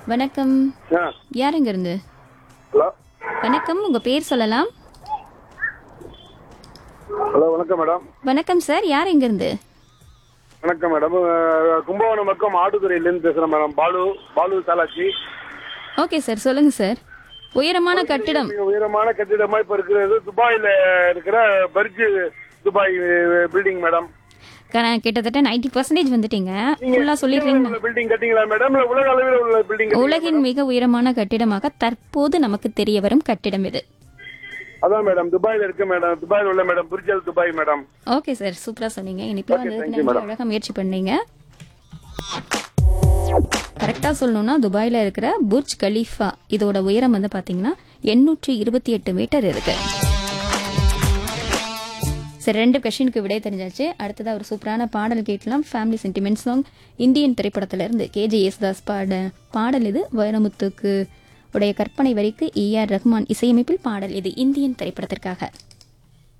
வணக்கம் ஆ யார் எங்க இருந்து ஹலோ வணக்கம் உங்க பேர் சொல்லலாம் ஹலோ வணக்கம் மேடம் வணக்கம் சார் யார் எங்க இருந்து வணக்கம் மேடம் அஹ், கும்பகோணம் பக்கம் ஆடுதுறையிலேருந்து பேசுகிறேன் மேடம் பாலு பாலு சாலாச்சி ஓகே சார் சொல்லுங்க சார் உயரமான கட்டிடம் மிக உயரமான கட்டிடமா இப்ப இருக்கிறது துபாயில இருக்கிற பர்ஜ் துபாய் பில்டிங் மேடம் க- கிட்டத்தட்ட நைன்டி பர்சன்டேஜ் வந்துட்டீங்க ஃபுல்லா சொல்லிடுறீங்க உள்ள பில்டிங் கட்டிங்களா மேடம் இல்ல உலக அளவில் உள்ள பில்டிங் உலகின் மிக உயரமான கட்டிடமாக தற்போது நமக்கு தெரிய வரும் கட்டிடம் இது அதான் மேடம் துபாயில இருக்கு மேடம் துபாயில் உள்ள madam Burj Dubai madam okay sir சூப்பரா சொன்னீங்க இனிப்பா வந்ததுக்கு நன்றி அழகா முயற்சி பண்ணீங்க கரெக்டா சொல்லணும்னா துபாயில இருக்கிற புர்ஜ் கலீஃபா இதோட உயரம் வந்து பாத்தீங்கன்னா எண்ணூற்றி இருபத்தி எட்டு மீட்டர் இருக்கு சரி ரெண்டு கொஷினுக்கு விடை தெரிஞ்சாச்சு அடுத்ததா ஒரு சூப்பரான பாடல் கேட்கலாம் ஃபேமிலி சென்டிமெண்ட் சாங் இந்தியன் திரைப்படத்துல இருந்து கேஜே யேசுதாஸ் பாட பாடல் இது வைரமுத்துக்கு உடைய கற்பனை வரிக்கு ஏ ஆர் ரஹ்மான் இசையமைப்பில் பாடல் இது இந்தியன் திரைப்படத்திற்காக